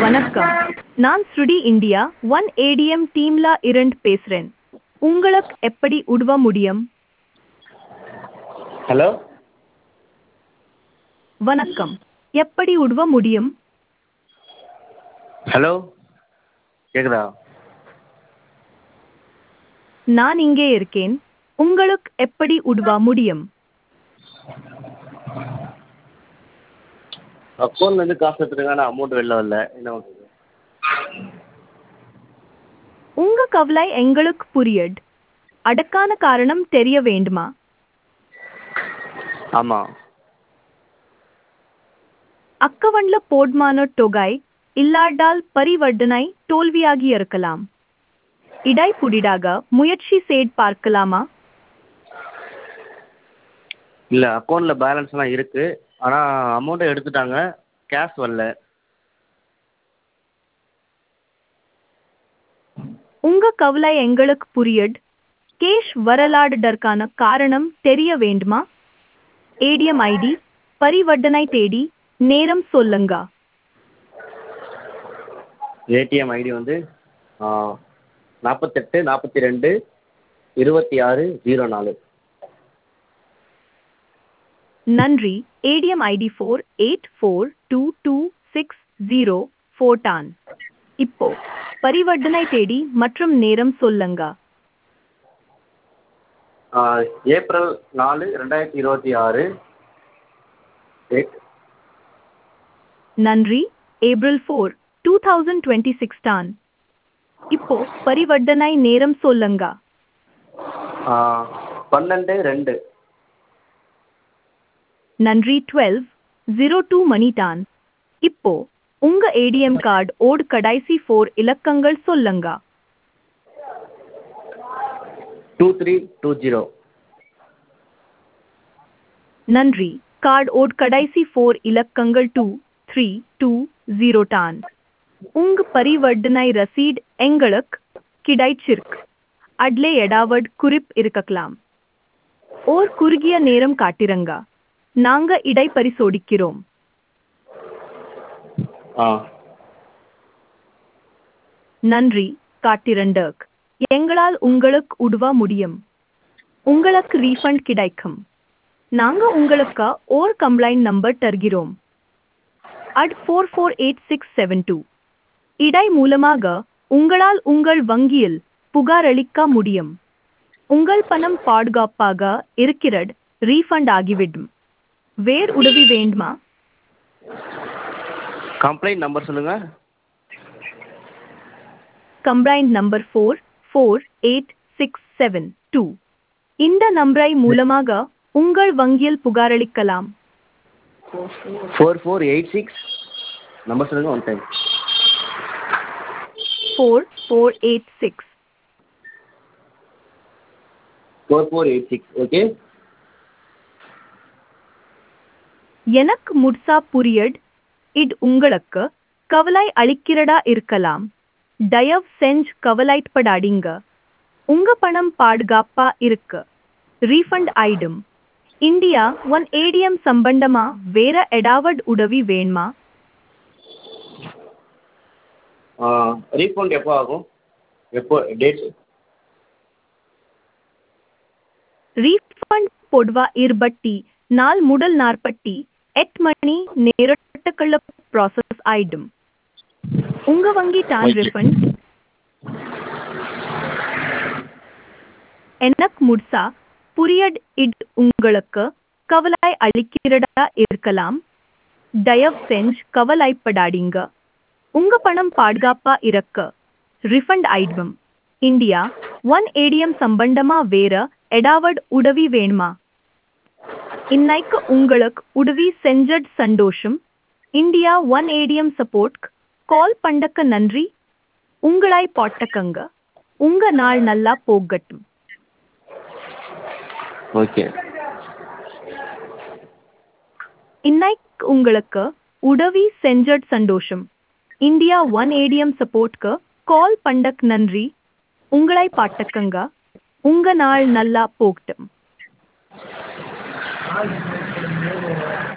வணக்கம் நான் ஸ்ருடி இந்தியா ஒன் ஏடிஎம் டீம்ல இருந்து பேசுறேன் உங்களுக்கு எப்படி உதவ முடியும் ஹலோ வணக்கம் எப்படி உதவ முடியும் ஹலோ கேட்குதா நான் இங்கே இருக்கேன் உங்களுக்கு எப்படி உதவ முடியும் அக்கௌண்ட்லேருந்து காசு எடுத்துருக்கான அமௌண்ட் வெளில வரல என்ன பண்ணுறது உங்க கவலை எங்களுக்கு புரியுது அதற்கான காரணம் தெரிய வேண்டுமா ஆமாம் அக்கவண்ல போடுமான தொகை இல்லாட்டால் பரிவர்த்தனை தோல்வியாகி இருக்கலாம் இடைப்புடிடாக முயற்சி செய்து பார்க்கலாமா இல்லை அக்கௌண்ட்டில் பேலன்ஸ்லாம் இருக்குது ஆனால் அமௌண்ட்டை எடுத்துட்டாங்க கேஷ் வரல உங்க கவலை எங்களுக்கு புரியுது கேஷ் வரலாடுதற்கான காரணம் தெரிய வேண்டுமா ஏடிஎம் ஐடி பரிவர்த்தனை தேடி நேரம் சொல்லுங்க ஏடிஎம் ஐடி வந்து நாற்பத்தெட்டு நாற்பத்தி ரெண்டு இருபத்தி ஆறு ஜீரோ நாலு நன்றி ATM ID four eight four two two six zero four done இப்போ பரிவர்த்தனை தேடி மற்றும் நேரம் சொல்லுங்க ஏப்ரல் நாலு ரெண்டாயிரத்தி இருபத்தி ஆறு டேட் நன்றி April four two thousand twenty six done இப்போ பரிவர்த்தனை நேரம் சொல்லுங்க பன்னெண்டு ரெண்டு நன்றி டுவெல் ஜீரோ டூ மணி டான் இப்போ உங்க ஏடிஎம் கார்டு ஓட் கடைசி ஃபோர் இலக்கங்கள் சொல்லுங்க டூ த்ரீ டூ ஜீரோ நன்றி கார்டு ஓட் கடைசி ஃபோர் இலக்கங்கள் two three two zero done உங்க பரிவர்த்தனை ரசீட் எங்களுக்கு கிடைச்சிருக்கு அட்லே எடாவட் குறிப் இருக்கலாம் ஓர் குறுகிய நேரம் காட்டிரங்க நாங்க இடை பரிசோதிக்கிறோம் ஆ நன்றி காட்டிரண்டக் எங்களால் உங்களுக்கு உதவ முடியும் உங்களுக்கு ரீஃபண்ட் கிடைக்கும் நாங்க உங்களுக்கு ஓர் கம்ப்ளைண்ட் நம்பர் தருகிறோம் அட் four four eight six seven two இடை மூலமாக உங்களால் உங்கள் வங்கியில் புகாரளிக்க முடியும் உங்கள் பணம் பாதுகாப்பாக இருக்கிறது ரீஃபண்ட் ஆகிவிடும் வேறு உதவி வேண்டுமா கம்ப்ளைண்ட் நம்பர் சொல்லுங்கள் complaint number four four eight six seven two இந்த நம்பரை மூலமாக உங்கள் வங்கியில் புகாரளிக்கலாம் four four eight six number சொல்லுங்கள் one time four four eight six four four eight six okay எனக்கு முட்சா புரியட் இது உங்களுக்கு கவலை அளிக்கிறதா இருக்கலாம் தயவு செஞ்சு கவலைப்படாதீங்க உங்க பணம் பாதுகாப்பா இருக்கு ரீஃபண்ட் ஆயிடும் இந்தியா ஒன் ஏடிஎம் சம்பந்தமா வேற எடாவட் உதவி வேணுமா ரீஃபண்ட் எப்போ ஆகும் எப்போ டேட் ரீஃபண்ட் பொதுவா இருபட்டி நாள் முதல் நாற்பட்டி எட்டு மணி நேரத்துக்குள்ள ப்ராசஸ் ஆயிடும் உங்க வங்கி டான் Okay. ரிஃபண்ட் எனக்கு முட்சா புரியட் இட் உங்களுக்கு கவலை அளிக்கிறதா இருக்கலாம் தயவு செஞ்சு கவலைப்படாதீங்க உங்க பணம் பாதுகாப்பா இருக்க ரிஃபண்ட் ஆயிடும் இந்தியா ஒன் ஏடிஎம் சம்பந்தமா வேற எடாவட் உதவி வேணுமா இன்னைக்கு உங்களுக்கு உதவி செஞ்சட் சந்தோஷம் India one ATM support call பண்ணக்க நன்றி உங்களை போட்டக்கங்க உங்க நாள் நல்லா போகட்டும் ஓகே இன்னைக்கு உங்களுக்கு உதவி செஞ்சட் சந்தோஷம் இந்தியா ஒன் ஏடிஎம் சப்போர்ட்க்கு கால் பண்ணக் நன்றி உங்களை பாட்டக்கங்க உங்க நாள் நல்லா போகட்டும்